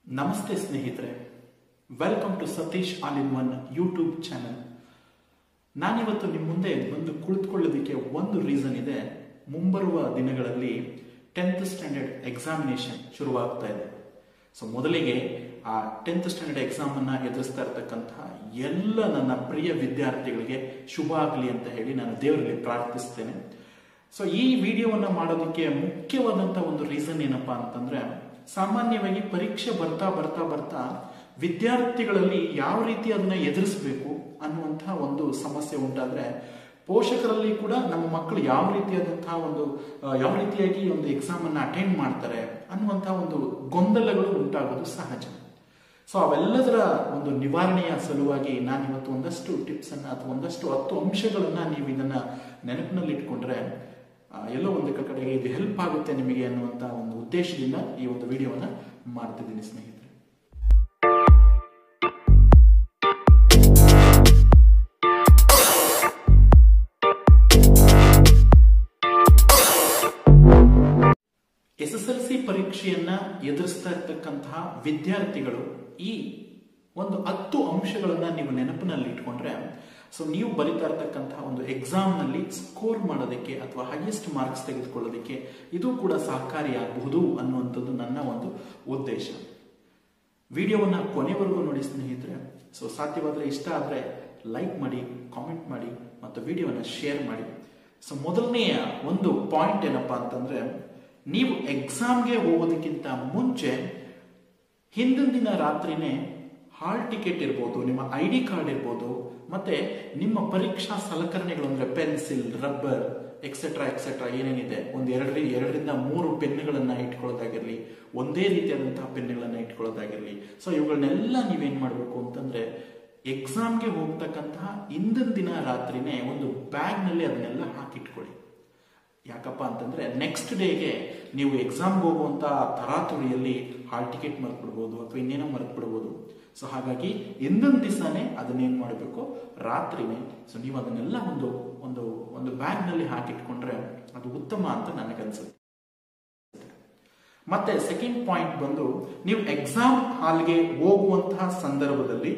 ನಮಸ್ತೆ ಸ್ನೇಹಿತರೆ welcome to Satish all in one YouTube channel ನಾನಿವತ್ತು ನಿಮ್ಮ ಮುಂದೆ ಬಂದು ಕುಳಿತುಕೊಳ್ಳೋದಕ್ಕೆ ಒಂದು ರೀಸನ್ ಇದೆ ಮುಂಬರುವ ದಿನಗಳಲ್ಲಿ ಟೆಂತ್ ಸ್ಟ್ಯಾಂಡರ್ಡ್ ಎಕ್ಸಾಮಿನೇಷನ್ ಶುರುವಾಗ್ತಾ ಇದೆ ಸೊ ಮೊದಲಿಗೆ ಆ ಟೆಂತ್ ಸ್ಟ್ಯಾಂಡರ್ಡ್ ಎಕ್ಸಾಮ್ ಅನ್ನ ಎದುರಿಸ್ತಾ ಇರತಕ್ಕಂತಹ ಎಲ್ಲ ನನ್ನ ಪ್ರಿಯ ವಿದ್ಯಾರ್ಥಿಗಳಿಗೆ ಶುಭ ಆಗಲಿ ಅಂತ ಹೇಳಿ ನಾನು ದೇವರಲ್ಲಿ ಪ್ರಾರ್ಥಿಸ್ತೇನೆ ಸೊ ಈ ವಿಡಿಯೋವನ್ನ ಮಾಡೋದಕ್ಕೆ ಮುಖ್ಯವಾದಂತ ಒಂದು ರೀಸನ್ ಏನಪ್ಪಾ ಅಂತಂದ್ರೆ ಸಾಮಾನ್ಯವಾಗಿ ಪರೀಕ್ಷೆ ಬರ್ತಾ ಬರ್ತಾ ಬರ್ತಾ ವಿದ್ಯಾರ್ಥಿಗಳಲ್ಲಿ ಯಾವ ರೀತಿ ಅದನ್ನ ಎದುರಿಸಬೇಕು ಅನ್ನುವಂತಹ ಒಂದು ಸಮಸ್ಯೆ ಉಂಟಾದ್ರೆ ಪೋಷಕರಲ್ಲಿ ಕೂಡ ನಮ್ಮ ಮಕ್ಕಳು ಯಾವ ರೀತಿಯಾದಂತಹ ಒಂದು ಆ, ಯಾವ ರೀತಿಯಾಗಿ ಒಂದು ಎಕ್ಸಾಮ್ ಅನ್ನ ಅಟೆಂಡ್ ಮಾಡ್ತಾರೆ ಅನ್ನುವಂತಹ ಒಂದು ಗೊಂದಲಗಳು ಉಂಟಾಗೋದು ಸಹಜ ಸೊ ಅವೆಲ್ಲದರ ಒಂದು ನಿವಾರಣೆಯ ಸಲುವಾಗಿ ನಾನು ಇವತ್ತು ಒಂದಷ್ಟು ಟಿಪ್ಸ್ ಅನ್ನ ಅಥವಾ ಒಂದಷ್ಟು ಹತ್ತು ಅಂಶಗಳನ್ನ ನೀವು ಇದನ್ನ ನೆನಪಿನಲ್ಲಿ ಇಟ್ಕೊಂಡ್ರೆ ಆ, ಎಲ್ಲೋ ಒಂದು ಕಡೆಗೆ ಇದು ಹೆಲ್ಪ್ ಆಗುತ್ತೆ ನಿಮಗೆ ಅನ್ನುವಂತ ಒಂದು ಉದ್ದೇಶದಿಂದ ಈ ಒಂದು ವಿಡಿಯೋವನ್ನ ಮಾಡ್ತಿದ್ದೀನಿ ಸ್ನೇಹಿತರೆ ಎಸ್ ಎಸ್ ಎಲ್ ಸಿ ಪರೀಕ್ಷೆಯನ್ನ ಎದುರಿಸ್ತಾ ಇರ್ತಕ್ಕಂತಹ ವಿದ್ಯಾರ್ಥಿಗಳು ಈ ಒಂದು ಹತ್ತು ಅಂಶಗಳನ್ನ ನೀವು ನೆನಪಿನಲ್ಲಿ ಇಟ್ಕೊಂಡ್ರೆ ಸೊ ನೀವು ಬರಿತಾ ಇರ್ತಕ್ಕಂತಹ ಒಂದು ಎಕ್ಸಾಮ್ ನಲ್ಲಿ ಸ್ಕೋರ್ ಮಾಡೋದಕ್ಕೆ ಅಥವಾ ಹೈಯೆಸ್ಟ್ ಮಾರ್ಕ್ಸ್ ತೆಗೆದುಕೊಳ್ಳೋದಕ್ಕೆ ಇದು ಕೂಡ ಸಹಕಾರಿಯಾಗಬಹುದು ಅನ್ನುವಂಥದ್ದು ನನ್ನ ಒಂದು ಉದ್ದೇಶ ವಿಡಿಯೋವನ್ನ ಕೊನೆವರೆಗೂ ನೋಡಿ ಸ್ನೇಹಿತರೆ ಸೊ ಸಾಧ್ಯವಾದ್ರೆ ಇಷ್ಟ ಆದ್ರೆ ಲೈಕ್ ಮಾಡಿ ಕಾಮೆಂಟ್ ಮಾಡಿ ಮತ್ತು ವಿಡಿಯೋನ ಶೇರ್ ಮಾಡಿ ಸೊ ಮೊದಲನೆಯ ಒಂದು ಪಾಯಿಂಟ್ ಏನಪ್ಪಾ ಅಂತಂದ್ರೆ ನೀವು ಎಕ್ಸಾಮ್ಗೆ ಹೋಗೋದಕ್ಕಿಂತ ಮುಂಚೆ ಹಿಂದಿನ ದಿನ ರಾತ್ರಿನೇ ಹಾಲ್ ಟಿಕೆಟ್ ಇರ್ಬೋದು ನಿಮ್ಮ ಐ ಡಿ ಕಾರ್ಡ್ ಇರ್ಬೋದು ಮತ್ತೆ ನಿಮ್ಮ ಪರೀಕ್ಷಾ ಸಲಕರಣೆಗಳು ಅಂದ್ರೆ ಪೆನ್ಸಿಲ್ ರಬ್ಬರ್ ಎಕ್ಸೆಟ್ರಾ ಎಕ್ಸೆಟ್ರಾ ಏನೇನಿದೆ ಒಂದು ಎರಡರಿ ಎರಡರಿಂದ ಮೂರು ಪೆನ್ನುಗಳನ್ನ ಇಟ್ಕೊಳ್ಳೋದಾಗಿರ್ಲಿ ಒಂದೇ ರೀತಿಯಾದಂತಹ ಪೆನ್ನುಗಳನ್ನ ಇಟ್ಕೊಳ್ಳೋದಾಗಿರ್ಲಿ ಸೊ ಇವುಗಳನ್ನೆಲ್ಲ ನೀವೇನ್ ಮಾಡಬೇಕು ಅಂತಂದ್ರೆ ಎಕ್ಸಾಮ್ಗೆ ಹೋಗ್ತಕ್ಕಂತಹ ಹಿಂದಿನ ದಿನ ರಾತ್ರಿನೇ ಒಂದು ಬ್ಯಾಗ್ ನಲ್ಲಿ ಅದನ್ನೆಲ್ಲ ಹಾಕಿಟ್ಕೊಳ್ಳಿ ಯಾಕಪ್ಪ ಅಂತಂದ್ರೆ ನೆಕ್ಸ್ಟ್ ಡೇಗೆ ನೀವು ಎಕ್ಸಾಮ್ಗೆ ಹೋಗುವಂತ ತರಾತುರಿಯಲ್ಲಿ ಹಾಲ್ ಟಿಕೆಟ್ ಮರ್ತ್ಬಿಡ್ಬೋದು ಅಥವಾ ಇನ್ನೇನೋ ಮರ್ತ್ಬಿಡ್ಬೋದು ಸೊ ಹಾಗಾಗಿ ಹಿಂದಿನ ದಿವಸನೇ ಅದನ್ನೇನ್ ಮಾಡಬೇಕು ರಾತ್ರಿನೇ ಸೊ ನೀವು ಅದನ್ನೆಲ್ಲ ಒಂದು ಒಂದು ಒಂದು ಬ್ಯಾಗ್ ನಲ್ಲಿ ಹಾಕಿಟ್ಕೊಂಡ್ರೆ ಅದು ಉತ್ತಮ ಅಂತ ನನಗನ್ಸುತ್ತೆ ಮತ್ತೆ ಸೆಕೆಂಡ್ ಪಾಯಿಂಟ್ ಬಂದು ನೀವು ಎಕ್ಸಾಮ್ ಹಾಲ್ಗೆ ಹೋಗುವಂತಹ ಸಂದರ್ಭದಲ್ಲಿ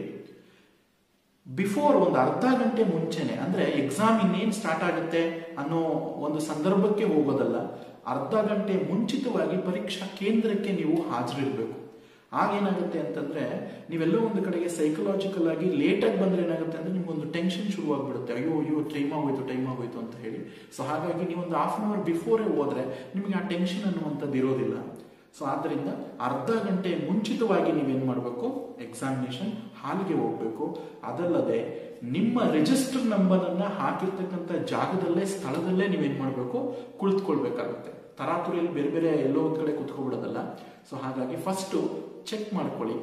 ಬಿಫೋರ್ ಒಂದು ಅರ್ಧ ಗಂಟೆ ಮುಂಚೆನೆ ಅಂದ್ರೆ ಎಕ್ಸಾಮ್ ಇನ್ನೇನ್ ಸ್ಟಾರ್ಟ್ ಆಗುತ್ತೆ ಅನ್ನೋ ಒಂದು ಸಂದರ್ಭಕ್ಕೆ ಹೋಗೋದಲ್ಲ ಅರ್ಧ ಗಂಟೆ ಮುಂಚಿತವಾಗಿ ಪರೀಕ್ಷಾ ಕೇಂದ್ರಕ್ಕೆ ನೀವು ಹಾಜರಿರ್ಬೇಕು ಆಗೇನಾಗುತ್ತೆ ಅಂತಂದ್ರೆ ನೀವೆಲ್ಲೋ ಒಂದು ಕಡೆಗೆ ಸೈಕಲಾಜಿಕಲ್ ಆಗಿ ಲೇಟ್ ಆಗಿ ಬಂದ್ರೆ ಏನಾಗುತ್ತೆ ಅಂದ್ರೆ ನಿಮ್ಗೊಂದು ಟೆನ್ಷನ್ ಶುರುವಾಗ್ಬಿಡುತ್ತೆ ಅಯ್ಯೋ ಅಯ್ಯೋ ಟೈಮ್ ಆಗೋಯ್ತು ಟೈಮ್ ಆಗೋಯ್ತು ಅಂತ ಹೇಳಿ ಸೊ ಹಾಗಾಗಿ ನೀವೊಂದು ಹಾಫ್ ಅನ್ ಅವರ್ ಬಿಫೋರೇ ಹೋದ್ರೆ ನಿಮಗೆ ಆ ಟೆನ್ಷನ್ ಅನ್ನುವಂಥದ್ದು ಇರೋದಿಲ್ಲ ಸೊ ಆದ್ದರಿಂದ ಅರ್ಧ ಗಂಟೆ ಮುಂಚಿತವಾಗಿ ನೀವೇನ್ ಮಾಡಬೇಕು ಎಕ್ಸಾಮಿನೇಷನ್ ಹಾಲ್ಗೆ ಹೋಗ್ಬೇಕು ಅದಲ್ಲದೆ ನಿಮ್ಮ ರಿಜಿಸ್ಟರ್ ನಂಬರ್ ಅನ್ನ ಹಾಕಿರ್ತಕ್ಕಂಥ ಜಾಗದಲ್ಲೇ ಸ್ಥಳದಲ್ಲೇ ನೀವೇನ್ ಮಾಡಬೇಕು ಕುಳಿತುಕೊಳ್ಬೇಕಾಗುತ್ತೆ ತರಾತುರಿಯಲ್ಲಿ ಬೇರೆ ಬೇರೆ ಎಲ್ಲೋ ಒಂದ್ ಕಡೆ ಕುತ್ಕೊಬಿಡೋದಲ್ಲ ಸೊ ಹಾಗಾಗಿ ಫಸ್ಟ್ ಚೆಕ್ ಮಾಡ್ಕೊಳ್ಳಿ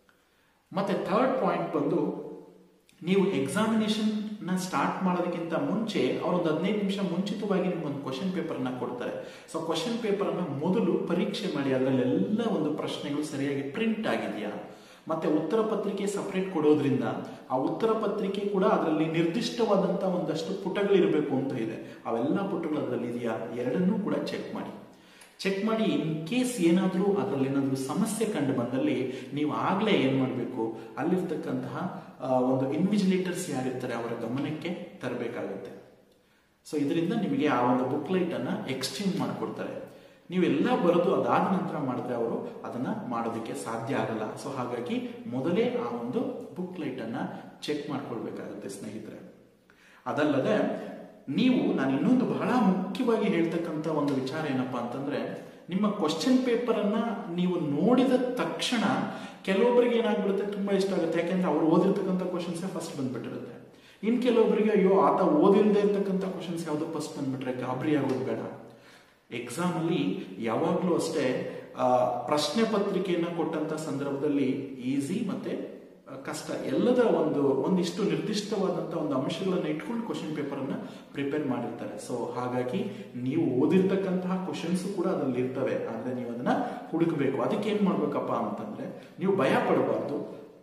ಮತ್ತೆ ಥರ್ಡ್ ಪಾಯಿಂಟ್ ಬಂದು ನೀವು ಎಕ್ಸಾಮಿನೇಷನ್ ನ ಸ್ಟಾರ್ಟ್ ಮಾಡೋದಕ್ಕಿಂತ ಮುಂಚೆ ಅವರೊಂದು ಹದಿನೈದು ನಿಮಿಷ ಮುಂಚಿತವಾಗಿ ನಿಮ್ಗೊಂದು ಕ್ವಶನ್ ಪೇಪರ್ ಅನ್ನ ಕೊಡ್ತಾರೆ ಸೊ ಕ್ವಶನ್ ಪೇಪರ್ ಅನ್ನ ಮೊದಲು ಪರೀಕ್ಷೆ ಮಾಡಿ ಅದರಲ್ಲೆಲ್ಲ ಒಂದು ಪ್ರಶ್ನೆಗಳು ಸರಿಯಾಗಿ ಪ್ರಿಂಟ್ ಆಗಿದೆಯಾ ಮತ್ತೆ ಉತ್ತರ ಪತ್ರಿಕೆ ಸಪರೇಟ್ ಕೊಡೋದ್ರಿಂದ ಆ ಉತ್ತರ ಪತ್ರಿಕೆ ಕೂಡ ಅದರಲ್ಲಿ ನಿರ್ದಿಷ್ಟವಾದಂತ ಒಂದಷ್ಟು ಪುಟಗಳಿರಬೇಕು ಅಂತ ಇದೆ ಅವೆಲ್ಲ ಪುಟಗಳು ಅದರಲ್ಲಿ ಇದೆಯಾ ಎರಡನ್ನೂ ಕೂಡ ಚೆಕ್ ಮಾಡಿ ಚೆಕ್ ಮಾಡಿ ಇನ್ ಕೇಸ್ ಏನಾದರೂ ಅದರಲ್ಲಿ ಏನಾದರೂ ಸಮಸ್ಯೆ ಕಂಡು ಬಂದಲ್ಲಿ ನೀವು ಆಗ್ಲೇ ಏನ್ ಮಾಡಬೇಕು ಅಲ್ಲಿರ್ತಕ್ಕಂತಹ ಆ, ಒಂದು ಇನ್ವಿಜಿಲೇಟರ್ಸ್ ಯಾರಿರ್ತಾರೆ ಅವರ ಗಮನಕ್ಕೆ ತರಬೇಕಾಗುತ್ತೆ ಸೊ ಇದರಿಂದ ನಿಮಗೆ ಆ ಒಂದು ಬುಕ್ಲೈಟ್ ಅನ್ನ ಎಕ್ಸ್ಚೇಂಜ್ ಮಾಡಿಕೊಡ್ತಾರೆ ನೀವೆಲ್ಲ ಬರೆದು ಅದಾದ ನಂತರ ಮಾಡಿದ್ರೆ ಅವರು ಅದನ್ನ ಮಾಡೋದಕ್ಕೆ ಸಾಧ್ಯ ಆಗಲ್ಲ ಸೊ ಹಾಗಾಗಿ ಮೊದಲೇ ಆ ಒಂದು ಬುಕ್ಲೈಟ್ ಅನ್ನ ಚೆಕ್ ಮಾಡ್ಕೊಳ್ಬೇಕಾಗುತ್ತೆ ಸ್ನೇಹಿತರೆ ಅದಲ್ಲದೆ ನೀವು ನಾನು ಇನ್ನೊಂದು ಬಹಳ ಮುಖ್ಯವಾಗಿ ಹೇಳ್ತಕ್ಕಂಥ ಒಂದು ವಿಚಾರ ಏನಪ್ಪಾ ಅಂತಂದ್ರೆ ನಿಮ್ಮ ಕ್ವಶನ್ ಪೇಪರ್ ಅನ್ನ ನೀವು ನೋಡಿದ ತಕ್ಷಣ ಕೆಲವೊಬ್ಬರಿಗೆ ಏನಾಗ್ಬಿಡುತ್ತೆ ತುಂಬಾ ಇಷ್ಟ ಆಗುತ್ತೆ ಯಾಕೆಂದ್ರೆ ಅವ್ರು ಓದಿರ್ತಕ್ಕಂಥ ಕ್ವಶನ್ಸ್ ಫಸ್ಟ್ ಬಂದ್ಬಿಟ್ಟಿರುತ್ತೆ ಇನ್ ಕೆಲವೊಬ್ಬರಿಗೆ ಅಯ್ಯೋ ಆತ ಓದಿಲ್ದೇ ಇರ್ತಕ್ಕಂಥ ಕ್ವಶನ್ಸ್ ಯಾವ್ದು ಫಸ್ಟ್ ಬಂದ್ಬಿಟ್ರೆ ಗಾಬರಿ ಆಗೋದು ಬೇಡ ಎಕ್ಸಾಮ್ ಅಲ್ಲಿ ಯಾವಾಗ್ಲೂ ಅಷ್ಟೇ ಆ, ಪ್ರಶ್ನೆ ಪತ್ರಿಕೆಯನ್ನ ಕೊಟ್ಟಂತ ಸಂದರ್ಭದಲ್ಲಿ ಈಸಿ ಮತ್ತೆ ಆ, ಕಷ್ಟ ಎಲ್ಲದ ಒಂದು ಒಂದಿಷ್ಟು ನಿರ್ದಿಷ್ಟವಾದಂತ ಒಂದು ಅಂಶಗಳನ್ನ ಇಟ್ಕೊಂಡು ಕ್ವಶನ್ ಪೇಪರ್ ಅನ್ನ ಪ್ರಿಪೇರ್ ಮಾಡಿರ್ತಾರೆ ಸೊ ಹಾಗಾಗಿ ನೀವು ಓದಿರ್ತಕ್ಕಂತಹ ಕ್ವಶನ್ಸ್ ಕೂಡ ಅದ್ರಲ್ಲಿ ಇರ್ತವೆ ಆದ್ರೆ ನೀವು ಅದನ್ನ ಹುಡುಕಬೇಕು ಅದಕ್ಕೆ ಏನ್ ಮಾಡ್ಬೇಕಪ್ಪ ಅಂತಂದ್ರೆ ನೀವು ಭಯ ಪಡಬಾರ್ದು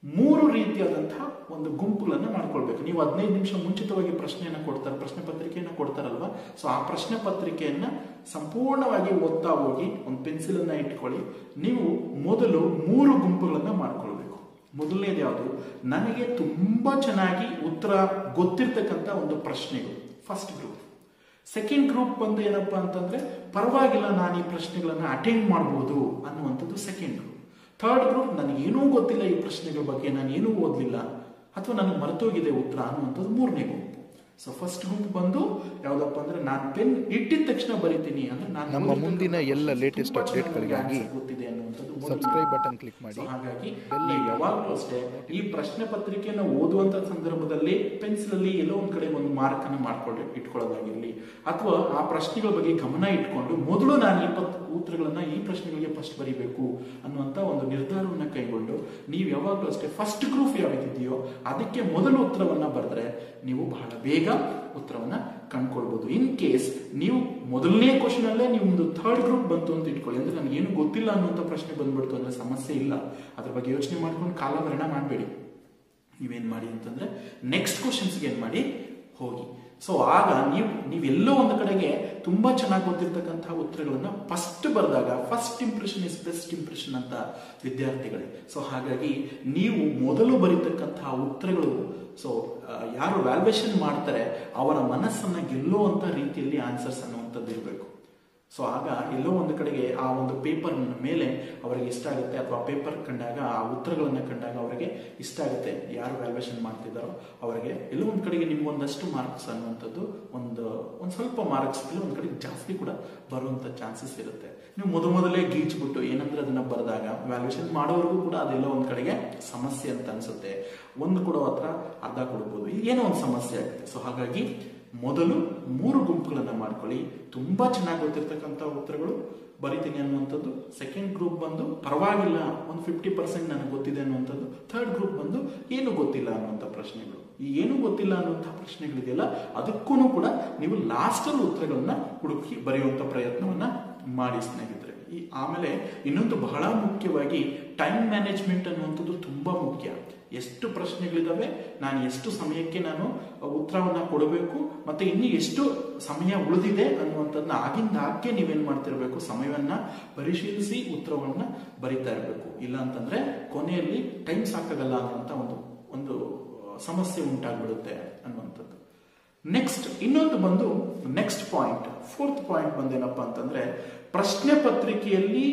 ಮೂರು ರೀತಿಯಾದಂತಹ ಒಂದು ಗುಂಪುಗಳನ್ನು ಮಾಡ್ಕೊಳ್ಬೇಕು ನೀವು ಹದಿನೈದು ನಿಮಿಷ ಮುಂಚಿತವಾಗಿ ಪ್ರಶ್ನೆಯನ್ನ ಕೊಡ್ತಾರೆ ಪ್ರಶ್ನೆ ಪತ್ರಿಕೆಯನ್ನ ಕೊಡ್ತಾರಲ್ವಾ ಸೊ ಆ ಪ್ರಶ್ನೆ ಪತ್ರಿಕೆಯನ್ನ ಸಂಪೂರ್ಣವಾಗಿ ಓದ್ತಾ ಹೋಗಿ ಒಂದು ಪೆನ್ಸಿಲ್ ಅನ್ನ ಇಟ್ಕೊಳ್ಳಿ ನೀವು ಮೊದಲು ಮೂರು ಗುಂಪುಗಳನ್ನ ಮಾಡ್ಕೊಳ್ಬೇಕು ಮೊದಲನೇದು ಯಾವುದು ನನಗೆ ತುಂಬಾ ಚೆನ್ನಾಗಿ ಉತ್ತರ ಗೊತ್ತಿರ್ತಕ್ಕಂಥ ಒಂದು ಪ್ರಶ್ನೆಗಳು ಫಸ್ಟ್ ಗ್ರೂಪ್ ಸೆಕೆಂಡ್ ಗ್ರೂಪ್ ಬಂದು ಏನಪ್ಪಾ ಅಂತಂದ್ರೆ ಪರವಾಗಿಲ್ಲ ನಾನು ಈ ಪ್ರಶ್ನೆಗಳನ್ನ ಅಟೆಂಡ್ ಮಾಡಬಹುದು ಅನ್ನುವಂಥದ್ದು ಸೆಕೆಂಡ್ ಗ್ರೂಪ್ ಥರ್ಡ್ ಗ್ರೂಪ್ ನನಗೇನೂ ಗೊತ್ತಿಲ್ಲ ಈ ಪ್ರಶ್ನೆಗಳ ಬಗ್ಗೆ ನಾನು ಏನೂ ಓದಲಿಲ್ಲ ಅಥವಾ ನನಗೆ ಮರೆತೋಗಿದೆ ಉತ್ತರ ಅನ್ನುವಂಥದ್ದು ಮೂರನೇ ಗುಂಪು ಸೊ ಫಸ್ಟ್ ಗುಂಪು ಬಂದು ಯಾವ್ದಪ್ಪ ಅಂದ್ರೆ ನಾನು ಪೆನ್ ಇಟ್ಟಿದ ತಕ್ಷಣ ಬರಿತೀನಿ ಅಂದ್ರೆ ನಾನು ನಮ್ಮ ಓದಿರ್ತಕ್ಕಂಥ ಮುಂದಿನ ಎಲ್ಲ questions latest ತುಂಬಾ ಚೆನ್ನಾಗಿ updateಗಳಿಗಾಗಿ answer ಗೊತ್ತಿದೆ ಅನ್ನುವಂಥದ್ದು ಮೊದಲನೇ ಸಬ್ಸ್ಕ್ರೈಬ್ ಗುಂಪು. ಬಟನ್ ಕ್ಲಿಕ್ ಮಾಡಿ So ಹಾಗಾಗಿ Bell ನೀವು icon. ಯಾವಾಗಲೂ ಅಷ್ಟೇ ಈ ಪ್ರಶ್ನೆ ಪತ್ರಿಕೆಯನ್ನು ಓದುವಂತ ಸಂದರ್ಭದಲ್ಲಿ ಪೆನ್ಸಿಲ್ ಅಲ್ಲಿ ಎಲ್ಲೋ ಒಂದ್ ಕಡೆ ಒಂದು ಮಾರ್ಕ್ ಅನ್ನು ಮಾಡ್ಕೊಳ್ಳಿ ಇಟ್ಕೊಳ್ಳೋದಾಗಿರ್ಲಿ ಅಥವಾ ಆ ಪ್ರಶ್ನೆಗಳ ಬಗ್ಗೆ ಗಮನ ಇಟ್ಕೊಂಡು ಮೊದಲು ನಾನು ಈ ಪತ್ ಉತ್ತರಗಳನ್ನ ಈ ಪ್ರಶ್ನೆಗಳಿಗೆ ಫಸ್ಟ್ ಬರಿಬೇಕು ಅನ್ನುವಂತ ಒಂದು ನಿರ್ಧಾರವನ್ನ ಕೈಗೊಂಡು ನೀವು ಯಾವಾಗಲೂ ಅಷ್ಟೇ ಫಸ್ಟ್ ಗ್ರೂಪ್ ಯಾವ್ದಿದೆಯೋ ಅದಕ್ಕೆ ಮೊದಲು ಉತ್ತರವನ್ನ ಬರೆದ್ರೆ ನೀವು ಬಹಳ ಬೇಗ ಉತ್ತರವನ್ನ ಕಂಡ್ಕೊಳ್ಬಹುದು ಇನ್ ಕೇಸ್ ನೀವು ಮೊದಲನೇ ಕ್ವಶನ್ ಅಲ್ಲೇ ನಿಮ್ದು ಥರ್ಡ್ ಗ್ರೂಪ್ ಬಂತು ಅಂತ ಇಟ್ಕೊಳ್ಳಿ ಅಂದ್ರೆ ನನಗೆ ಏನು ಗೊತ್ತಿಲ್ಲ ಅನ್ನುವಂಥ ಪ್ರಶ್ನೆ ಬಂದ್ಬಿಡ್ತು ಅಂದ್ರೆ ಸಮಸ್ಯೆ ಇಲ್ಲ ಅದ್ರ ಬಗ್ಗೆ ಯೋಚನೆ ಮಾಡ್ಕೊಂಡು ಕಾಲಭರಣ ಮಾಡಬೇಡಿ ನೀವೇನ್ ಮಾಡಿ ಅಂತಂದ್ರೆ ನೆಕ್ಸ್ಟ್ ಕ್ವಶನ್ಸ್ಗೆ ಏನ್ ಮಾಡಿ ಹೋಗಿ ಸೊ ಆಗ ನೀವು ನೀವೆಲ್ಲೋ ಒಂದು ಕಡೆಗೆ ತುಂಬಾ ಚೆನ್ನಾಗಿ ಗೊತ್ತಿರ್ತಕ್ಕಂತಹ ಉತ್ತರಗಳನ್ನ ಫಸ್ಟ್ ಬರೆದಾಗ first impression is best impression ಅಂತ ವಿದ್ಯಾರ್ಥಿಗಳೇ ಸೊ ಹಾಗಾಗಿ ನೀವು ಮೊದಲು ಬರೀತಕ್ಕಂತಹ ಉತ್ತರಗಳು ಸೊ ಯಾರು ವ್ಯಾಲ್ಯೂಯೇಷನ್ ಮಾಡ್ತಾರೆ ಅವರ ಮನಸ್ಸನ್ನ ಗೆಲ್ಲುವಂತ ರೀತಿಯಲ್ಲಿ ಆನ್ಸರ್ಸ್ ಅನ್ನುವಂಥದ್ದು ಇರಬೇಕು ಸೊ ಆಗ ಎಲ್ಲೋ ಒಂದು ಕಡೆಗೆ ಆ ಒಂದು ಪೇಪರ್ ಮೇಲೆ ಅವರಿಗೆ ಇಷ್ಟ ಆಗುತ್ತೆ ಅಥವಾ ಪೇಪರ್ ಕಂಡಾಗ ಆ ಉತ್ತರಗಳನ್ನ ಕಂಡಾಗ ಅವರಿಗೆ ಇಷ್ಟ ಆಗುತ್ತೆ ಯಾರು ವ್ಯಾಲ್ಯೂಯೇಷನ್ ಮಾಡ್ತಿದ್ದಾರೋ ಅವರಿಗೆ ಎಲ್ಲೋ ಒಂದು ಕಡೆಗೆ ನಿಮ್ಗೆ ಒಂದಷ್ಟು ಮಾರ್ಕ್ಸ್ ಅನ್ನುವಂಥದ್ದು ಒಂದು ಒಂದು ಸ್ವಲ್ಪ ಮಾರ್ಕ್ಸ್ ಎಲ್ಲ ಒಂದು ಕಡೆಗೆ ಜಾಸ್ತಿ ಕೂಡ ಬರುವಂತ ಚಾನ್ಸಸ್ ಇರುತ್ತೆ ನೀವು ಮೊದ ಮೊದಲೇ ಗೀಚ್ಬಿಟ್ಟು ಏನಂದ್ರೆ ಅದನ್ನ ಬರೆದಾಗ ವ್ಯಾಲ್ಯೂಯೇಷನ್ ಮಾಡೋರ್ಗೂ ಕೂಡ ಅದೆಲ್ಲ ಒಂದ್ ಕಡೆಗೆ ಸಮಸ್ಯೆ ಅಂತ ಅನ್ಸುತ್ತೆ ಒಂದು ಕೊಡೋ ಹತ್ರ ಅರ್ಧ ಕೊಡ್ಬೋದು ಏನೋ ಒಂದು ಸಮಸ್ಯೆ ಆಗುತ್ತೆ ಸೊ ಹಾಗಾಗಿ ಮೊದಲು ಮೂರು ಗುಂಪುಗಳನ್ನ ಮಾಡ್ಕೊಳ್ಳಿ ತುಂಬಾ ಚೆನ್ನಾಗಿ ಗೊತ್ತಿರ್ತಕ್ಕಂಥ ಉತ್ತರಗಳು ಬರಿತೀನಿ ಅನ್ನುವಂಥದ್ದು ಸೆಕೆಂಡ್ ಗ್ರೂಪ್ ಬಂದು ಪರವಾಗಿಲ್ಲ ಒಂದು ಫಿಫ್ಟಿ ಪರ್ಸೆಂಟ್ ನನಗೆ ಗೊತ್ತಿದೆ ಅನ್ನುವಂಥದ್ದು ಥರ್ಡ್ ಗ್ರೂಪ್ ಬಂದು ಏನು ಗೊತ್ತಿಲ್ಲ ಅನ್ನುವಂಥ ಪ್ರಶ್ನೆಗಳು ಈ ಏನು ಗೊತ್ತಿಲ್ಲ ಅನ್ನುವಂಥ ಪ್ರಶ್ನೆಗಳಿದೆಯಲ್ಲ ಅದಕ್ಕೂ ಕೂಡ ನೀವು ಲಾಸ್ಟಲ್ಲಿ ಉತ್ತರಗಳನ್ನ ಹುಡುಕಿ ಬರೆಯುವಂಥ ಪ್ರಯತ್ನವನ್ನ ಮಾಡಿ ಸ್ನೇಹಿತರೆ ಈ ಆಮೇಲೆ ಇನ್ನೊಂದು ಬಹಳ ಮುಖ್ಯವಾಗಿ ಟೈಮ್ ಮ್ಯಾನೇಜ್ಮೆಂಟ್ ಅನ್ನುವಂಥದ್ದು ತುಂಬಾ ಮುಖ್ಯ ಎಷ್ಟು ಪ್ರಶ್ನೆಗಳಿದಾವೆ ನಾನು ಎಷ್ಟು ಸಮಯಕ್ಕೆ ನಾನು ಉತ್ತರವನ್ನ ಕೊಡಬೇಕು ಮತ್ತೆ ಇನ್ನು ಎಷ್ಟು ಸಮಯ ಉಳಿದಿದೆ ಅನ್ನುವಂಥದ್ದನ್ನ ಆಗಿಂದ ಆಗ್ಗೆ ನೀವೇನ್ ಮಾಡ್ತಿರ್ಬೇಕು ಸಮಯವನ್ನ ಪರಿಶೀಲಿಸಿ ಉತ್ತರವನ್ನ ಬರಿತಾ ಇರಬೇಕು ಇಲ್ಲ ಅಂತಂದ್ರೆ ಕೊನೆಯಲ್ಲಿ ಟೈಮ್ ಸಾಕಾಗಲ್ಲ ಅನ್ನುವಂಥ ಒಂದು ಒಂದು ಸಮಸ್ಯೆ ಉಂಟಾಗ್ಬಿಡುತ್ತೆ ಅನ್ನುವಂಥದ್ದು ನೆಕ್ಸ್ಟ್ ಇನ್ನೊಂದು ಬಂದು ನೆಕ್ಸ್ಟ್ ಪಾಯಿಂಟ್ ಫೋರ್ತ್ ಪಾಯಿಂಟ್ ಬಂದೇನಪ್ಪ ಅಂತಂದ್ರೆ ಪ್ರಶ್ನೆ ಪತ್ರಿಕೆಯಲ್ಲಿ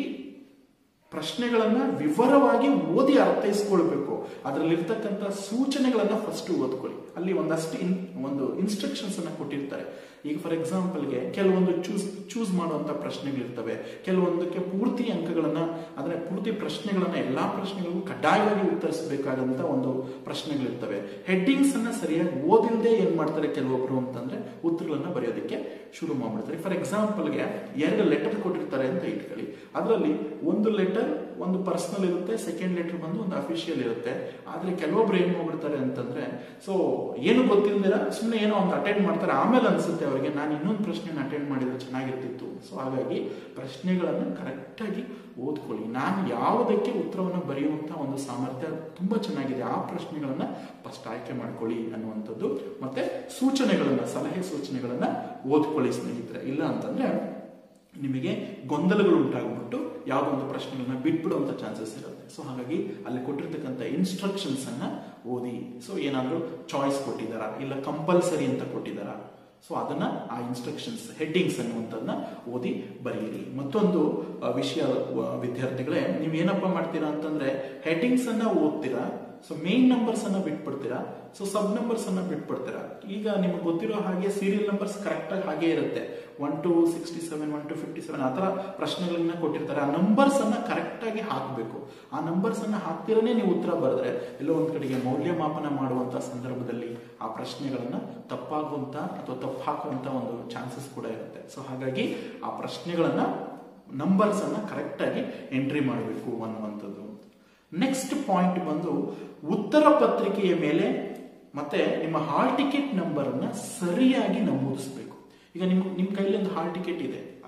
ಪ್ರಶ್ನೆಗಳನ್ನ ವಿವರವಾಗಿ ಓದಿ ಅರ್ಥೈಸ್ಕೊಳ್ಬೇಕು ಅದರಲ್ಲಿರ್ತಕ್ಕಂಥ ಸೂಚನೆಗಳನ್ನ ಫಸ್ಟ್ ಓದ್ಕೊಳ್ಳಿ ಅಲ್ಲಿ ಒಂದಷ್ಟು ಇನ್ ಒಂದು ಇನ್ಸ್ಟ್ರಕ್ಷನ್ಸ್ ಅನ್ನ ಕೊಟ್ಟಿರ್ತಾರೆ ಈಗ ಫಾರ್ ಎಕ್ಸಾಂಪಲ್ಗೆ ಕೆಲವೊಂದು ಚೂಸ್ ಚೂಸ್ ಮಾಡುವಂತ ಪ್ರಶ್ನೆಗಳಿರ್ತವೆ ಕೆಲವೊಂದಕ್ಕೆ ಪೂರ್ತಿ ಅಂಕಗಳನ್ನ ಅಂದ್ರೆ ಪೂರ್ತಿ ಪ್ರಶ್ನೆಗಳನ್ನ ಎಲ್ಲಾ ಪ್ರಶ್ನೆಗಳಿಗೂ ಕಡ್ಡಾಯವಾಗಿ ಉತ್ತರಿಸಬೇಕಾದಂತ ಒಂದು ಪ್ರಶ್ನೆಗಳಿರ್ತವೆ ಹೆಡ್ಡಿಂಗ್ಸ್ ಅನ್ನ ಸರಿಯಾಗಿ ಓದಿಲ್ದೆ ಏನ್ ಮಾಡ್ತಾರೆ ಕೆಲವೊಬ್ರು ಅಂತಂದ್ರೆ ಉತ್ತರಗಳನ್ನ ಬರೆಯೋದಕ್ಕೆ ಶುರು ಮಾಡ್ಬಿಡ್ತಾರೆ ಫಾರ್ ಎಕ್ಸಾಂಪಲ್ಗೆ ಎರಡು ಲೆಟರ್ ಕೊಟ್ಟಿರ್ತಾರೆ ಅಂತ ಇಟ್ಕೊಳ್ಳಿ ಅದರಲ್ಲಿ ಒಂದು ಲೆಟರ್ ಒಂದು ಪರ್ಸನಲ್ ಇರುತ್ತೆ ಸೆಕೆಂಡ್ ಲೆಟರ್ ಬಂದು ಒಂದು ಅಫಿಷಿಯಲ್ ಇರುತ್ತೆ ಆದ್ರೆ ಕೆಲವೊಬ್ರು ಏನ್ ಮಾಡ್ಬಿಡ್ತಾರೆ ಅಂತಂದ್ರೆ ಸೊ ಏನು ಗೊತ್ತಿಲ್ದಿರ ಸುಮ್ಮನೆ ಏನೋ ಒಂದು ಅಟೆಂಡ್ ಮಾಡ್ತಾರೆ ಆಮೇಲೆ ಅನ್ಸುತ್ತೆ ಅವರಿಗೆ ನಾನು ಇನ್ನೊಂದು ಪ್ರಶ್ನೆನ ಅಟೆಂಡ್ ಮಾಡಿದ್ರೆ ಚೆನ್ನಾಗಿರ್ತಿತ್ತು ಸೊ ಹಾಗಾಗಿ ಪ್ರಶ್ನೆಗಳನ್ನ ಕರೆಕ್ಟ್ ಆಗಿ ಓದ್ಕೊಳ್ಳಿ ನಾನು ಯಾವುದಕ್ಕೆ ಉತ್ತರವನ್ನು ಬರೆಯುವಂತ ಒಂದು ಸಾಮರ್ಥ್ಯ ತುಂಬಾ ಚೆನ್ನಾಗಿದೆ ಆ ಪ್ರಶ್ನೆಗಳನ್ನ ಫಸ್ಟ್ ಆಯ್ಕೆ ಮಾಡ್ಕೊಳ್ಳಿ ಅನ್ನುವಂಥದ್ದು ಮತ್ತೆ ಸೂಚನೆಗಳನ್ನ ಸಲಹೆ ಸೂಚನೆಗಳನ್ನ ಓದ್ಕೊಳ್ಳಿ ಸ್ನೇಹಿತರೆ ಇಲ್ಲ ಅಂತಂದ್ರೆ ನಿಮಗೆ ಗೊಂದಲಗಳು ಉಂಟಾಗ್ಬಿಟ್ಟು ಯಾವುದೋ ಒಂದು ಪ್ರಶ್ನೆಗಳನ್ನ ಬಿಟ್ಬಿಡುವಂತ ಚಾನ್ಸಸ್ ಇರುತ್ತೆ ಸೊ ಹಾಗಾಗಿ ಅಲ್ಲಿ ಕೊಟ್ಟಿರ್ತಕ್ಕಂಥ ಇನ್ಸ್ಟ್ರಕ್ಷನ್ಸ್ ಅನ್ನ ಓದಿ ಸೊ ಏನಾದ್ರೂ ಚಾಯ್ಸ್ ಕೊಟ್ಟಿದ್ದಾರಾ ಇಲ್ಲ ಕಂಪಲ್ಸರಿ ಅಂತ ಕೊಟ್ಟಿದ್ದಾರಾ ಸೊ ಅದನ್ನ ಆ ಇನ್ಸ್ಟ್ರಕ್ಷನ್ಸ್ ಹೆಡ್ಡಿಂಗ್ಸ್ ಅನ್ನುವಂಥದ್ದನ್ನ ಓದಿ ಬರೆಯಿರಿ ಮತ್ತೊಂದು ಆ, ವಿಷಯ ವ- ವಿದ್ಯಾರ್ಥಿಗಳೇ ನೀವು ಏನಪ್ಪ ಮಾಡ್ತೀರಾ ಅಂತಂದ್ರೆ ಹೆಡ್ಡಿಂಗ್ಸ್ ಅನ್ನ ಓದ್ತೀರಾ ಸೊ ಮೇನ್ ನಂಬರ್ಸ್ ಅನ್ನ ಬಿಟ್ಬಿಡ್ತೀರಾ ಸೊ ಸಬ್ ನಂಬರ್ಸ್ ಅನ್ನ ಬಿಟ್ಬಿಡ್ತೀರಾ ಈಗ ನಿಮಗೆ ಗೊತ್ತಿರೋ ಹಾಗೆ ಸೀರಿಯಲ್ ನಂಬರ್ಸ್ ಕರೆಕ್ಟ್ ಆಗಿ ಹಾಗೆ ಇರುತ್ತೆ one two sixty seven one two fifty seven ಆ ಥರ ಪ್ರಶ್ನೆಗಳನ್ನ ಕೊಟ್ಟಿರ್ತಾರೆ ಆ ನಂಬರ್ಸ್ ಅನ್ನ ಕರೆಕ್ಟ್ ಆಗಿ ಹಾಕಬೇಕು ಆ ನಂಬರ್ಸ್ ಅನ್ನ ಹಾಕ್ತಿರನೇ ನೀವು ಉತ್ತರ ಬರೆದ್ರೆ ಎಲ್ಲೋ ಒಂದ್ ಕಡೆಗೆ ಮೌಲ್ಯಮಾಪನ ಮಾಡುವಂತ ಸಂದರ್ಭದಲ್ಲಿ ಆ ಪ್ರಶ್ನೆಗಳನ್ನ ತಪ್ಪಾಗುವಂತ ಅಥವಾ ತಪ್ಪು ಹಾಕುವಂತ ಒಂದು ಚಾನ್ಸಸ್ ಕೂಡ ಇರುತ್ತೆ ಸೊ ಹಾಗಾಗಿ ಆ ಪ್ರಶ್ನೆಗಳನ್ನ ನಂಬರ್ಸ್ ಅನ್ನ ಕರೆಕ್ಟ್ ಆಗಿ ಎಂಟ್ರಿ ಮಾಡಬೇಕು ಅನ್ನುವಂಥದ್ದು ನೆಕ್ಸ್ಟ್ ಪಾಯಿಂಟ್ ಬಂದು ಉತ್ತರ ಪತ್ರಿಕೆಯ ಮೇಲೆ ಮತ್ತೆ ನಿಮ್ಮ ಹಾಲ್ ಟಿಕೆಟ್ ನಂಬರ್ ಅನ್ನ ಸರಿಯಾಗಿ ನಮೂದಿಸಬೇಕು ಈಗ ನಿಮ್ ನಿಮ್ ಕೈಲಿ ಒಂದು ಹಾಲ್ ಟಿಕೆಟ್ ಇದೆ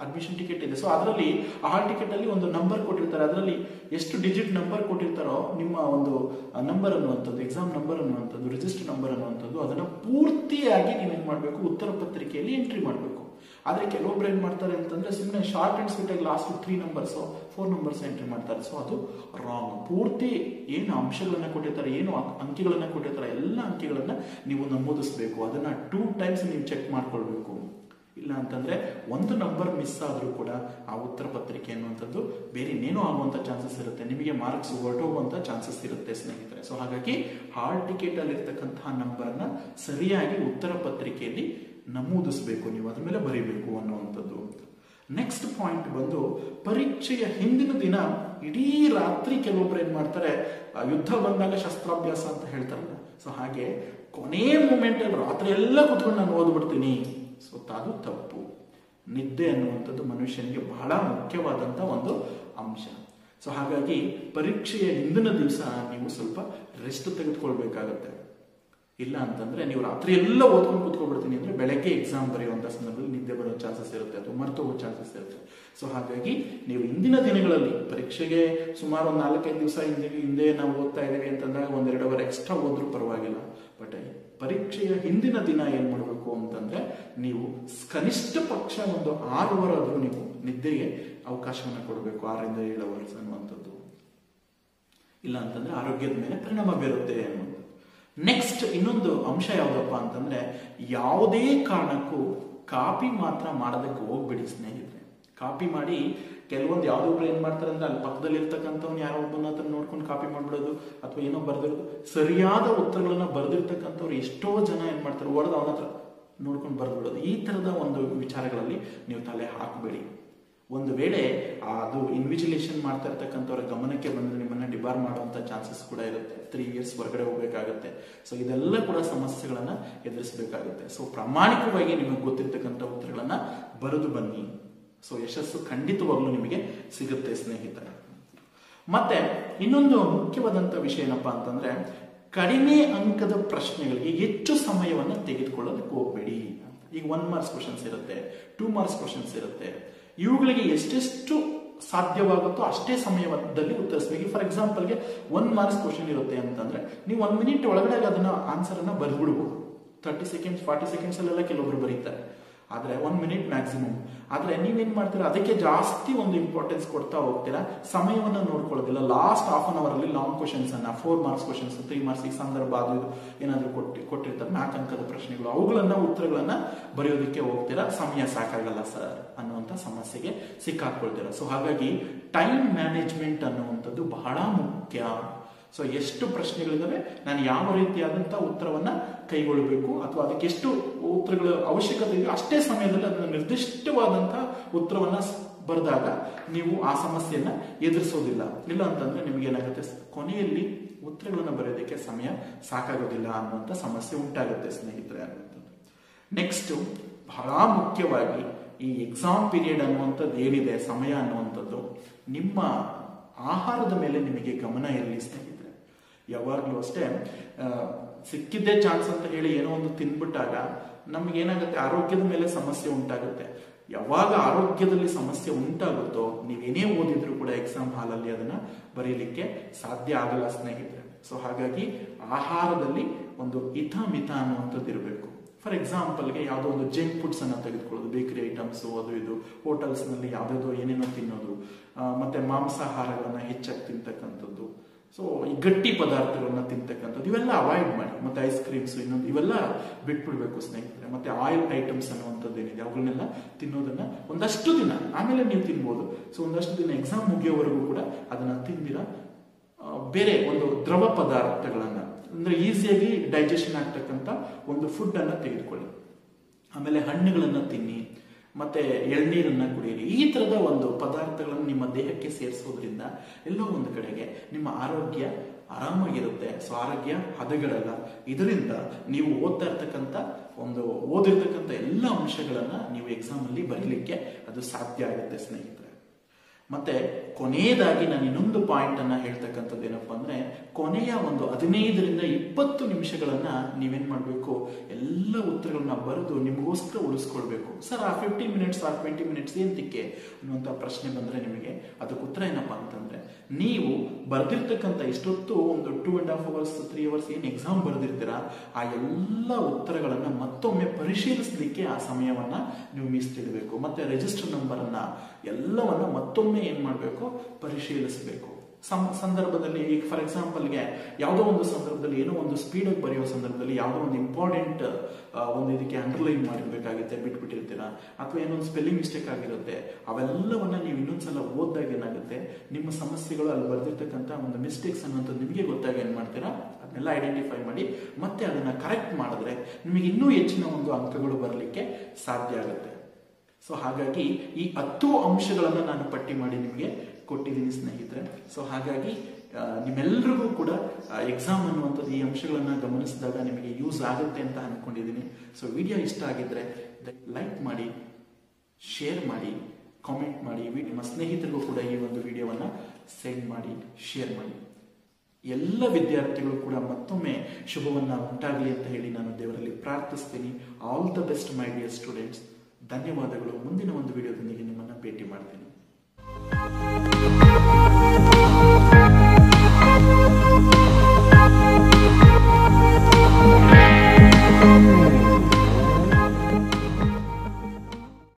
ಅಡ್ಮಿಷನ್ ಟಿಕೆಟ್ ಇದೆ ಸೊ ಅದರಲ್ಲಿ ಆ ಹಾಲ್ ಟಿಕೆಟ್ ಅಲ್ಲಿ ಒಂದು ನಂಬರ್ ಕೊಟ್ಟಿರ್ತಾರೆ ಅದರಲ್ಲಿ ಎಷ್ಟು ಡಿಜಿಟ್ ನಂಬರ್ ಕೊಟ್ಟಿರ್ತಾರೋ ನಿಮ್ಮ ಒಂದು ನಂಬರ್ ಅನ್ನುವಂಥದ್ದು ಎಕ್ಸಾಮ್ ನಂಬರ್ ಅನ್ನುವಂಥದ್ದು ರಿಜಿಸ್ಟರ್ ನಂಬರ್ ಅನ್ನುವಂಥದ್ದು ಅದನ್ನ ಪೂರ್ತಿಯಾಗಿ ನೀವೇನ್ ಮಾಡಬೇಕು ಉತ್ತರ ಪತ್ರಿಕೆಯಲ್ಲಿ ಎಂಟ್ರಿ ಮಾಡಬೇಕು ಆದ್ರೆ ಕೆಲವೊಬ್ರು ಏನ್ ಮಾಡ್ತಾರೆ ಅಂತಂದ್ರೆ ಸುಮ್ಮನೆ ಶಾರ್ಟ್ ಅಂಡ್ ಸ್ವೀಟ್ ಆಗಿ last three numbers four numbers entry ಮಾಡ್ತಾರೆ ಸೊ ಅದು ರಾಂಗ್ ಪೂರ್ತಿ ಏನು ಅಂಶಗಳನ್ನ ಕೊಟ್ಟಿರ್ತಾರೆ ಏನು ಅಂಕ್- ಅಂಕಿಗಳನ್ನ ಕೊಟ್ಟಿರ್ತಾರೆ ಎಲ್ಲ ಅಂಕಿಗಳನ್ನ ನೀವು ನಮೂದಿಸಬೇಕು ಅದನ್ನ ಟೂ ಟೈಮ್ಸ್ ನೀವು ಚೆಕ್ ಮಾಡ್ಕೊಳ್ಬೇಕು ಇಲ್ಲ ಅಂತಂದ್ರೆ ಒಂದು ನಂಬರ್ ಮಿಸ್ ಆದ್ರೂ ಕೂಡ ಆ ಉತ್ತರ ಪತ್ರಿಕೆ ಅನ್ನುವಂಥದ್ದು ಬೇರೆ ಇನ್ನೇನೋ ಆಗುವಂತ ಚಾನ್ಸಸ್ ಇರುತ್ತೆ ನಿಮಗೆ ಮಾರ್ಕ್ಸ್ ಹೊರಟೋಗುವಂತ ಚಾನ್ಸಸ್ ಇರುತ್ತೆ ಸ್ನೇಹಿತರೆ ಸೊ ಹಾಗಾಗಿ ಹಾಲ್ ಟಿಕೆಟ್ ಅಲ್ಲಿ ಇರ್ತಕ್ಕಂತಹ ನಂಬರ್ನ ಸರಿಯಾಗಿ ಉತ್ತರ ಪತ್ರಿಕೆಯಲ್ಲಿ ನಮೂದಿಸಬೇಕು ನೀವು ಅದ್ರ ಮೇಲೆ ಬರೀಬೇಕು ಅನ್ನುವಂಥದ್ದು ನೆಕ್ಸ್ಟ್ ಪಾಯಿಂಟ್ ಬಂದು ಪರೀಕ್ಷೆಯ ಹಿಂದಿನ ದಿನ ಇಡೀ ರಾತ್ರಿ ಕೆಲವೊಬ್ರು ಏನ್ ಮಾಡ್ತಾರೆ ಆ, ಯುದ್ಧ ಬಂದಾಗ ಶಸ್ತ್ರಾಭ್ಯಾಸ ಅಂತ ಹೇಳ್ತಾರಲ್ಲ ಸೊ ಹಾಗೆ ಕೊನೆ ಮೂಮೆಂಟ್ ಅಲ್ಲಿ ರಾತ್ರಿ ಎಲ್ಲ ಕುತ್ಕೊಂಡು ನಾನು ಓದ್ಬಿಡ್ತೀನಿ ಸೊ ಅದು ತಪ್ಪು ನಿದ್ದೆ ಅನ್ನುವಂಥದ್ದು ಮನುಷ್ಯನಿಗೆ ಬಹಳ ಮುಖ್ಯವಾದಂತ ಒಂದು ಅಂಶ ಸೊ ಹಾಗಾಗಿ ಪರೀಕ್ಷೆಯ ಹಿಂದಿನ ದಿವಸ ನೀವು ಸ್ವಲ್ಪ ರೆಸ್ಟ್ ತೆಗೆದುಕೊಳ್ಬೇಕಾಗತ್ತೆ ಇಲ್ಲ ಅಂತಂದ್ರೆ ನೀವು ರಾತ್ರಿ ಎಲ್ಲ ಓದ್ಕೊಂಡು ಕೂತ್ಕೊಬಿಡ್ತೀನಿ ಅಂದ್ರೆ ಬೆಳಗ್ಗೆ ಎಕ್ಸಾಮ್ ಬರೆಯುವಂತ ಸಂದರ್ಭದಲ್ಲಿ ನಿದ್ದೆ ಬರೋ ಚಾನ್ಸಸ್ ಇರುತ್ತೆ ಅಥವಾ ಮರೆತು ಹೋಗೋ ಚಾನ್ಸಸ್ ಇರುತ್ತೆ ಸೊ ಹಾಗಾಗಿ ನೀವು ಇಂದಿನ ದಿನಗಳಲ್ಲಿ ಪರೀಕ್ಷೆಗೆ ಸುಮಾರು ಒಂದು ನಾಲ್ಕೈದು ದಿವಸ ಹಿಂದೆ ಹಿಂದೆ ನಾವು ಓದ್ತಾ ಇದ್ದೀವಿ ಅಂತಂದಾಗ ಒಂದೆರಡು ಅವರ್ ಎಕ್ಸ್ಟ್ರಾ ಓದ್ರೂ ಪರವಾಗಿಲ್ಲ ಬಟ್ ಪರೀಕ್ಷೆಯ ಹಿಂದಿನ ದಿನ ಏನ್ ಮಾಡಬೇಕು ಅಂತಂದ್ರೆ ನೀವು ಕನಿಷ್ಠ ಪಕ್ಷ ಒಂದು ಆರು ಅವರ್ ಆದ್ರೂ ನೀವು ನಿದ್ದೆಗೆ ಅವಕಾಶವನ್ನ ಕೊಡಬೇಕು ಆರರಿಂದ ಏಳು ಅವರ್ಸ್ ಅನ್ನುವಂಥದ್ದು ಇಲ್ಲ ಅಂತಂದ್ರೆ ಆರೋಗ್ಯದ ಮೇಲೆ ಪರಿಣಾಮ ಬೀರುತ್ತೆ ಅನ್ನೋದು ನೆಕ್ಸ್ಟ್ ಇನ್ನೊಂದು ಅಂಶ ಯಾವ್ದಪ್ಪ ಅಂತಂದ್ರೆ ಯಾವುದೇ ಕಾರಣಕ್ಕೂ ಕಾಪಿ ಮಾತ್ರ ಮಾಡೋದಕ್ಕೆ ಹೋಗ್ಬೇಡಿ ಸ್ನೇಹಿತರೆ ಕಾಪಿ ಮಾಡಿ ಕೆಲವೊಂದು ಯಾವ್ದೋ ಒಬ್ರು ಏನ್ ಮಾಡ್ತಾರೆ ಅಂದ್ರೆ ಅಲ್ಲಿ ಪಕ್ಕದಲ್ಲಿ ಇರ್ತಕ್ಕಂಥವ್ನು ಯಾರೋ ಒಬ್ಬನ ಹತ್ರ ನೋಡ್ಕೊಂಡು ಕಾಪಿ ಮಾಡ್ಬಿಡೋದು ಅಥವಾ ಏನೋ ಬರ್ದಿರೋದು ಸರಿಯಾದ ಉತ್ತರಗಳನ್ನ ಬರ್ದಿರ್ತಕ್ಕಂಥವ್ರು ಎಷ್ಟೋ ಜನ ಏನ್ ಮಾಡ್ತಾರೆ ಹೊಡೆದು ಅವನ ಹತ್ರ ನೋಡ್ಕೊಂಡು ಬರ್ದ್ಬಿಡೋದು ಈ ತರದ ಒಂದು ವಿಚಾರಗಳಲ್ಲಿ ನೀವು ತಲೆ ಹಾಕಬೇಡಿ ಒಂದು ವೇಳೆ ಆ ಅದು ಇನ್ವಿಜಿಲೇಷನ್ ಮಾಡ್ತಾ ಇರ್ತಕ್ಕಂಥವ್ರ ಗಮನಕ್ಕೆ ಬಂದ್ರೆ ನಿಮ್ಮನ್ನ ಡಿಬಾರ್ ಮಾಡುವಂತ ಚಾನ್ಸಸ್ ಕೂಡ ಇರುತ್ತೆ ತ್ರೀ ಇಯರ್ಸ್ ಹೊರಗಡೆ ಹೋಗ್ಬೇಕಾಗುತ್ತೆ ಸೊ ಇದೆಲ್ಲ ಕೂಡ ಸಮಸ್ಯೆಗಳನ್ನ ಎದುರಿಸಬೇಕಾಗುತ್ತೆ ಸೊ ಪ್ರಾಮಾಣಿಕವಾಗಿ ನಿಮಗೆ ಗೊತ್ತಿರ್ತಕ್ಕಂಥ ಉತ್ತರಗಳನ್ನ ಬರೆದು ಬನ್ನಿ ಸೊ ಯಶಸ್ಸು ಖಂಡಿತವಾಗ್ಲೂ ನಿಮಗೆ ಸಿಗುತ್ತೆ ಸ್ನೇಹಿತರೆ ಮತ್ತೆ ಇನ್ನೊಂದು ಮುಖ್ಯವಾದಂತ ವಿಷಯ ಏನಪ್ಪಾ ಅಂತಂದ್ರೆ ಕಡಿಮೆ ಅಂಕದ ಪ್ರಶ್ನೆಗಳಿಗೆ ಹೆಚ್ಚು ಸಮಯವನ್ನು ತೆಗೆದುಕೊಳ್ಳೋದಕ್ಕೆ ಹೋಗ್ಬೇಡಿ ಈಗ ಒನ್ ಮಾರ್ಕ್ಸ್ ಕ್ವಶನ್ಸ್ ಇರುತ್ತೆ ಟೂ ಮಾರ್ಕ್ಸ್ ಕ್ವಶನ್ಸ್ ಇರುತ್ತೆ ಇವುಗಳಿಗೆ ಎಷ್ಟೆಷ್ಟು ಸಾಧ್ಯವಾಗುತ್ತೋ ಅಷ್ಟೇ ಸಮಯದಲ್ಲಿ ಉತ್ತರಿಸಬೇಕು ಫಾರ್ ಎಕ್ಸಾಂಪಲ್ಗೆ ಒನ್ ಮಾರ್ಕ್ಸ್ ಕ್ವಶನ್ ಇರುತ್ತೆ ಅಂತಂದ್ರೆ ನೀವು ಒನ್ ಮಿನಿಟ್ ಒಳಗಡೆ ಅದನ್ನ ಆನ್ಸರ್ ಅನ್ನ ಬರೆದ್ಬಿಡ್ಬೋದು ತರ್ಟಿ ಸೆಕೆಂಡ್ಸ್ ಫಾರ್ಟಿ ಸೆಕೆಂಡ್ಸ್ ಅಲ್ಲೆಲ್ಲ ಕೆಲವೊಬ್ರು ಬರೀತಾರೆ ಆದ್ರೆ ಒನ್ ಮಿನಿಟ್ ಮ್ಯಾಕ್ಸಿಮಮ್ ಆದ್ರೆ ನೀವೇನ್ ಮಾಡ್ತೀರಾ ಅದಕ್ಕೆ ಜಾಸ್ತಿ ಒಂದು ಇಂಪಾರ್ಟೆನ್ಸ್ ಕೊಡ್ತಾ ಹೋಗ್ತೀರಾ ಸಮಯವನ್ನ ನೋಡ್ಕೊಳ್ಳೋದಿಲ್ಲ ಲಾಸ್ಟ್ ಹಾಫ್ ಅನ್ ಅವರ್ ಅಲ್ಲಿ ಲಾಂಗ್ ಕ್ವಶನ್ಸ್ ಅನ್ನ four marks questions three marks ಈ ಸಂದರ್ಭ ಅದು ಇದು ಏನಾದ್ರು ಕೊಟ್ಟು ಕೊಟ್ಟಿರ್ತಾರೆ ನಾಲ್ಕು ಅಂಕದ ಪ್ರಶ್ನೆಗಳು ಅವುಗಳನ್ನ ಉತ್ತರಗಳನ್ನ ಬರೆಯೋದಕ್ಕೆ ಹೋಗ್ತೀರಾ ಸಮಯ ಸಾಕಾಗಲ್ಲ ಸರ್ ಅನ್ನುವಂತ ಸಮಸ್ಯೆಗೆ ಸಿಕ್ಕಾಕೊಳ್ತೀರಾ ಸೊ ಹಾಗಾಗಿ ಟೈಮ್ ಮ್ಯಾನೇಜ್ಮೆಂಟ್ ಅನ್ನುವಂಥದ್ದು ಬಹಳ ಮುಖ್ಯ ಸೊ ಎಷ್ಟು ಪ್ರಶ್ನೆಗಳಿದಾವೆ ನಾನು ಯಾವ ರೀತಿಯಾದಂತಹ ಉತ್ತರವನ್ನ ಕೈಗೊಳ್ಳಬೇಕು ಅಥವಾ ಅದಕ್ಕೆ ಎಷ್ಟು ಉತ್ತರಗಳ ಅವಶ್ಯಕತೆ ಇದೆಯೋ ಅಷ್ಟೇ ಸಮಯದಲ್ಲಿ ಅದನ್ನ ನಿರ್ದಿಷ್ಟವಾದಂತಹ ಉತ್ತರವನ್ನ ಬರೆದಾಗ ನೀವು ಆ ಸಮಸ್ಯೆಯನ್ನ ಎದುರಿಸೋದಿಲ್ಲ ಇಲ್ಲ ಅಂತಂದ್ರೆ ನಿಮ್ಗೆ ಏನಾಗುತ್ತೆ ಕೊನೆಯಲ್ಲಿ ಉತ್ತರಗಳನ್ನ ಬರೆಯೋದಕ್ಕೆ ಸಮಯ ಸಾಕಾಗೋದಿಲ್ಲ ಅನ್ನುವಂಥ ಸಮಸ್ಯೆ ಉಂಟಾಗುತ್ತೆ ಸ್ನೇಹಿತರೆ ಅನ್ನುವಂಥದ್ದು ನೆಕ್ಸ್ಟ್ ಬಹಳ ಮುಖ್ಯವಾಗಿ ಈ ಎಕ್ಸಾಮ್ ಪೀರಿಯಡ್ ಅನ್ನುವಂಥದ್ದು ಏನಿದೆ ಸಮಯ ಅನ್ನುವಂಥದ್ದು ನಿಮ್ಮ ಆಹಾರದ ಮೇಲೆ ನಿಮಗೆ ಗಮನ ಇರಲಿ ಸ್ನೇಹಿತರೆ ಯಾವಾಗಲೂ ಅಷ್ಟೇ ಆ, ಸಿಕ್ಕಿದ್ದೇ ಚಾನ್ಸ್ ಅಂತ ಹೇಳಿ ಏನೋ ಒಂದು ತಿನ್ಬಿಟ್ಟಾಗ ನಮ್ಗೆ ಏನಾಗುತ್ತೆ ಆರೋಗ್ಯದ ಮೇಲೆ ಸಮಸ್ಯೆ ಉಂಟಾಗುತ್ತೆ ಯಾವಾಗ ಆರೋಗ್ಯದಲ್ಲಿ ಸಮಸ್ಯೆ ಉಂಟಾಗುತ್ತೋ ನೀವೇನೇ ಓದಿದ್ರು ಕೂಡ ಎಕ್ಸಾಮ್ ಹಾಲಲ್ಲಿ ಅದನ್ನ ಬರೀಲಿಕ್ಕೆ ಸಾಧ್ಯ ಆಗಲ್ಲ ಸ್ನೇಹಿತರೆ ಸೊ ಹಾಗಾಗಿ ಆಹಾರದಲ್ಲಿ ಒಂದು ಹಿತ ಮಿತ ಅನ್ನುವಂಥದ್ದು ಇರಬೇಕು ಫಾರ್ ಎಕ್ಸಾಂಪಲ್ಗೆ ಯಾವುದೋ ಒಂದು ಜಂಕ್ ಫುಡ್ಸ್ ಅನ್ನ ತೆಗೆದುಕೊಳ್ಳೋದು ಬೇಕರಿ ಐಟಮ್ಸ್ ಅದು ಇದು ಹೋಟೆಲ್ಸ್ ನಲ್ಲಿ ಯಾವ್ದಾವ್ದೋ ಏನೇನೋ ತಿನ್ನೋದು ಆ, ಮತ್ತೆ ಮಾಂಸಾಹಾರಗಳನ್ನ ಹೆಚ್ಚಾಗಿ ತಿಂತಕ್ಕಂಥದ್ದು ಸೊ ಈ ಗಟ್ಟಿ ಪದಾರ್ಥಗಳನ್ನ ತಿಂತಕ್ಕಂಥದ್ದು ಇವೆಲ್ಲ ಅವಾಯ್ಡ್ ಮಾಡಿ ಮತ್ತೆ ಐಸ್ ಕ್ರೀಮ್ಸ್ ಇನ್ನೊಂದು ಇವೆಲ್ಲ ಬಿಟ್ಬಿಡ್ಬೇಕು ಸ್ನೇಹಿತರೆ ಮತ್ತೆ ಆಯಿಲ್ ಐಟಮ್ಸ್ ಅನ್ನುವಂಥದ್ದು ಏನಿದೆ ಅವುಗಳನ್ನೆಲ್ಲ ತಿನ್ನೋದನ್ನ ಒಂದಷ್ಟು ದಿನ ಆಮೇಲೆ ನೀವು ತಿನ್ಬೋದು ಸೊ ಒಂದಷ್ಟು ದಿನ ಎಕ್ಸಾಮ್ ಮುಗಿಯೋವರೆಗೂ ಕೂಡ ಅದನ್ನ ತಿಂದಿರ ಆ, ಬೇರೆ ಒಂದು ದ್ರವ ಪದಾರ್ಥಗಳನ್ನ ಅಂದ್ರೆ ಈಸಿಯಾಗಿ ಡೈಜೆಷನ್ ಆಗ್ತಕ್ಕಂಥ ಒಂದು ಫುಡ್ ಅನ್ನ ತೆಗೆದುಕೊಳ್ಳಿ ಆಮೇಲೆ ಹಣ್ಣುಗಳನ್ನ ತಿನ್ನಿ ಮತ್ತೆ ಎಳ್ನೀರನ್ನ ಕುಡಿಯಿರಿ ಈ ತರದ ಒಂದು ಪದಾರ್ಥಗಳನ್ನು ನಿಮ್ಮ ದೇಹಕ್ಕೆ ಸೇರಿಸೋದ್ರಿಂದ ಎಲ್ಲೋ ಒಂದು ಕಡೆಗೆ ನಿಮ್ಮ ಆರೋಗ್ಯ ಆರಾಮಾಗಿರುತ್ತೆ ಸೊ ಆರೋಗ್ಯ ಹದಗೆಡಲ್ಲ ಇದರಿಂದ ನೀವು ಓದ್ತಾ ಇರ್ತಕ್ಕಂಥ ಒಂದು ಓದಿರ್ತಕ್ಕಂಥ ಎಲ್ಲ ಅಂಶಗಳನ್ನ ನೀವು ಎಕ್ಸಾಮ್ ಅಲ್ಲಿ ಬರೀಲಿಕ್ಕೆ ಅದು ಸಾಧ್ಯ ಆಗುತ್ತೆ ಸ್ನೇಹಿತರೆ ಮತ್ತೆ ಕೊನೆಯದಾಗಿ ನಾನು ಇನ್ನೊಂದು ಪಾಯಿಂಟ್ ಅನ್ನ ಹೇಳ್ತಕ್ಕಂಥದ್ದು ಏನಪ್ಪಾ ಅಂದ್ರೆ ಕೊನೆಯ ಒಂದು ಹದಿನೈದರಿಂದ ಇಪ್ಪತ್ತು ನಿಮಿಷಗಳನ್ನ ನೀವೇನ್ ಮಾಡಬೇಕು ಎಲ್ಲ ಉತ್ತರಗಳನ್ನ ಬರೆದು ನಿಮಗೋಸ್ಕರ ಉಳಿಸ್ಕೊಳ್ಬೇಕು ಸರ್ ಆ ಫಿಫ್ಟೀನ್ ಮಿನಿಟ್ಸ್ ಆ ಟ್ವೆಂಟಿ ಮಿನಿಟ್ಸ್ ಏಂತಕ್ಕೆ ಅನ್ನುವಂಥ ಪ್ರಶ್ನೆ ಬಂದ್ರೆ ನಿಮಗೆ ಅದಕ್ಕೆ ಉತ್ತರ ಏನಪ್ಪಾ ಅಂತಂದ್ರೆ ನೀವು ಬರೆದಿರ್ತಕ್ಕಂಥ ಇಷ್ಟೊತ್ತು ಒಂದು two and half hours three hours ಏನು ಎಕ್ಸಾಮ್ ಬರೆದಿರ್ತೀರಾ ಆ ಎಲ್ಲ ಉತ್ತರಗಳನ್ನ ಮತ್ತೊಮ್ಮೆ ಪರಿಶೀಲಿಸಲಿಕ್ಕೆ ಆ ಸಮಯವನ್ನ ನೀವು ಮೀಸಲಿಡಬೇಕು ಮತ್ತೆ ರಿಜಿಸ್ಟರ್ ನಂಬರ್ ಅನ್ನ ಎಲ್ಲವನ್ನ ಮತ್ತೊಮ್ಮೆ ಏನ್ ಮಾಡಬೇಕು ಪರಿಶೀಲಿಸಬೇಕು ಸಂ ಸಂದರ್ಭದಲ್ಲಿ ಈಗ ಫಾರ್ ಎಕ್ಸಾಂಪಲ್ಗೆ ಯಾವುದೋ ಒಂದು ಸಂದರ್ಭದಲ್ಲಿ ಏನೋ ಒಂದು ಸ್ಪೀಡಾಗಿ ಬರೆಯೋ ಸಂದರ್ಭದಲ್ಲಿ ಯಾವುದೋ ಒಂದು ಇಂಪಾರ್ಟೆಂಟ್ ಒಂದು ಇದಕ್ಕೆ ಅಂಡರ್ಲೈನ್ ಮಾಡಿರ್ಬೇಕಾಗುತ್ತೆ ಬಿಟ್ಬಿಟ್ಟಿರ್ತೀರಾ ಅಥವಾ ಏನೋ ಒಂದು ಸ್ಪೆಲ್ಲಿಂಗ್ ಮಿಸ್ಟೇಕ್ ಆಗಿರುತ್ತೆ ಅವೆಲ್ಲವನ್ನ ನೀವು ಇನ್ನೊಂದ್ಸಲ ಓದಿದಾಗ ಏನಾಗುತ್ತೆ ನಿಮ್ಮ ಸಮಸ್ಯೆಗಳು ಅಲ್ಲಿ ಬರ್ದಿರ್ತಕ್ಕಂಥ ಒಂದು ಮಿಸ್ಟೇಕ್ಸ್ ಅನ್ನೋಂಥದ್ದು ನಿಮಗೆ ಗೊತ್ತಾಗ ಏನ್ ಮಾಡ್ತೀರಾ ಅದನ್ನೆಲ್ಲ ಐಡೆಂಟಿಫೈ ಮಾಡಿ ಮತ್ತೆ ಅದನ್ನ ಕರೆಕ್ಟ್ ಮಾಡಿದ್ರೆ ನಿಮಗೆ ಇನ್ನೂ ಹೆಚ್ಚಿನ ಒಂದು ಅಂಕಗಳು ಬರಲಿಕ್ಕೆ ಸಾಧ್ಯ ಆಗುತ್ತೆ ಸೊ ಹಾಗಾಗಿ ಈ ಹತ್ತು ಅಂಶಗಳನ್ನ ನಾನು ಪಟ್ಟಿ ಮಾಡಿ ನಿಮಗೆ ಕೊಟ್ಟಿದ್ದೀನಿ ಸ್ನೇಹಿತರೆ ಸೊ ಹಾಗಾಗಿ ಆ, ನಿಮ್ಮೆಲ್ರಿಗೂ ಕೂಡ ಎಕ್ಸಾಮ್ ಅನ್ನುವಂಥದ್ದು ಈ ಅಂಶಗಳನ್ನ ಗಮನಿಸಿದಾಗ ನಿಮಗೆ ಯೂಸ್ ಆಗುತ್ತೆ ಅಂತ ಅನ್ಕೊಂಡಿದ್ದೀನಿ ಸೊ ವಿಡಿಯೋ ಇಷ್ಟ ಆಗಿದ್ರೆ ಲೈಕ್ ಮಾಡಿ ಶೇರ್ ಮಾಡಿ ಕಾಮೆಂಟ್ ಮಾಡಿ ವಿ- ನಿಮ್ಮ ಸ್ನೇಹಿತರಿಗೂ ಕೂಡ ಈ ಒಂದು ವಿಡಿಯೋವನ್ನ ಸೆಂಡ್ ಮಾಡಿ ಶೇರ್ ಮಾಡಿ ಎಲ್ಲ ವಿದ್ಯಾರ್ಥಿಗಳು ಕೂಡ ಮತ್ತೊಮ್ಮೆ ಶುಭವನ್ನ ಉಂಟಾಗಲಿ ಅಂತ ಹೇಳಿ ನಾನು ದೇವರಲ್ಲಿ ಪ್ರಾರ್ಥಿಸ್ತೀನಿ all the best my dear students ಧನ್ಯವಾದಗಳು ಮುಂದಿನ ಒಂದು ವಿಡಿಯೋದೊಂದಿಗೆ ನಿಮ್ಮನ್ನ ಭೇಟಿ ಮಾಡ್ತೀನಿ